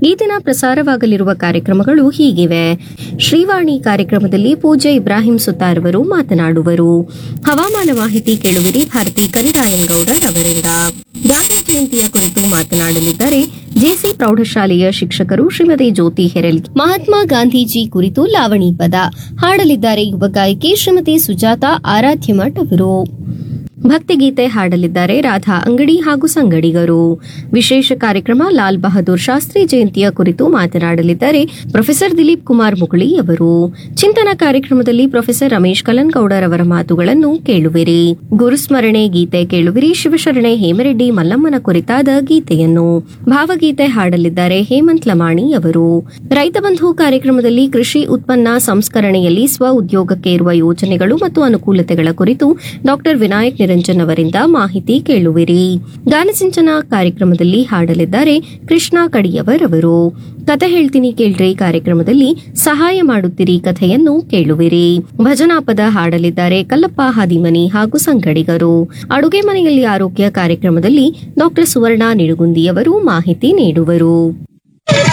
ಈ ದಿನ ಪ್ರಸಾರವಾಗಲಿರುವ ಕಾರ್ಯಕ್ರಮಗಳು ಹೀಗಿವೆ ಶ್ರೀವಾಣಿ ಕಾರ್ಯಕ್ರಮದಲ್ಲಿ ಪೂಜೆ ಇಬ್ರಾಹಿಂ ಸುತಾರ್ ಅವರು ಮಾತನಾಡುವರು ಹವಾಮಾನ ಮಾಹಿತಿ ಕೇಳುವಿರಿ ಭಾರತಿ ಕರಿರಾಯನ್ಗೌಡರ್ ಅವರಿಂದ ಗಾಂಧಿ ಜಯಂತಿಯ ಕುರಿತು ಮಾತನಾಡಲಿದ್ದಾರೆ ಜೆಸಿ ಪ್ರೌಢಶಾಲೆಯ ಶಿಕ್ಷಕರು ಶ್ರೀಮತಿ ಜ್ಯೋತಿ ಹೆರಲ್ ಮಹಾತ್ಮ ಗಾಂಧೀಜಿ ಕುರಿತು ಲಾವಣಿ ಪದ ಹಾಡಲಿದ್ದಾರೆ ಯುವ ಗಾಯಕಿ ಶ್ರೀಮತಿ ಸುಜಾತ ಆರಾಧ್ಯ ಮಠ್ ಅವರು ಭಕ್ತಿಗೀತೆ ಹಾಡಲಿದ್ದಾರೆ ರಾಧಾ ಅಂಗಡಿ ಹಾಗೂ ಸಂಗಡಿಗರು ವಿಶೇಷ ಕಾರ್ಯಕ್ರಮ ಲಾಲ್ ಬಹದ್ದೂರ್ ಶಾಸ್ತ್ರಿ ಜಯಂತಿಯ ಕುರಿತು ಮಾತನಾಡಲಿದ್ದಾರೆ ಪ್ರೊಫೆಸರ್ ದಿಲೀಪ್ ಕುಮಾರ್ ಮುಗುಳಿ ಅವರು ಚಿಂತನ ಕಾರ್ಯಕ್ರಮದಲ್ಲಿ ಪ್ರೊಫೆಸರ್ ರಮೇಶ್ ಕಲನ್ಗೌಡರ್ ಅವರ ಮಾತುಗಳನ್ನು ಕೇಳುವಿರಿ ಗುರುಸ್ಮರಣೆ ಗೀತೆ ಕೇಳುವಿರಿ ಶಿವಶರಣೆ ಹೇಮರೆಡ್ಡಿ ಮಲ್ಲಮ್ಮನ ಕುರಿತಾದ ಗೀತೆಯನ್ನು ಭಾವಗೀತೆ ಹಾಡಲಿದ್ದಾರೆ ಹೇಮಂತ್ ಲಮಾಣಿ ಅವರು ರೈತ ಬಂಧು ಕಾರ್ಯಕ್ರಮದಲ್ಲಿ ಕೃಷಿ ಉತ್ಪನ್ನ ಸಂಸ್ಕರಣೆಯಲ್ಲಿ ಸ್ವ ಉದ್ಯೋಗಕ್ಕೆ ಇರುವ ಯೋಜನೆಗಳು ಮತ್ತು ಅನುಕೂಲತೆಗಳ ಕುರಿತು ಡಾಕ್ಟರ್ ವಿನಾಯಕ್ ನಿರಂಜನ್ ಅವರಿಂದ ಮಾಹಿತಿ ಕೇಳುವಿರಿ ಗಾನಸಿಂಚನ ಕಾರ್ಯಕ್ರಮದಲ್ಲಿ ಹಾಡಲಿದ್ದಾರೆ ಕೃಷ್ಣ ಕಡಿಯವರ್ ಅವರು ಕತೆ ಹೇಳ್ತೀನಿ ಕೇಳ್ರಿ ಕಾರ್ಯಕ್ರಮದಲ್ಲಿ ಸಹಾಯ ಮಾಡುತ್ತೀರಿ ಕಥೆಯನ್ನು ಕೇಳುವಿರಿ ಭಜನಾ ಪದ ಹಾಡಲಿದ್ದಾರೆ ಕಲ್ಲಪ್ಪ ಹಾದಿಮನಿ ಹಾಗೂ ಸಂಗಡಿಗರು ಅಡುಗೆ ಮನೆಯಲ್ಲಿ ಆರೋಗ್ಯ ಕಾರ್ಯಕ್ರಮದಲ್ಲಿ ಡಾಕ್ಟರ್ ಸುವರ್ಣ ನಿಡುಗುಂದಿಯವರು ಮಾಹಿತಿ ನೀಡುವರು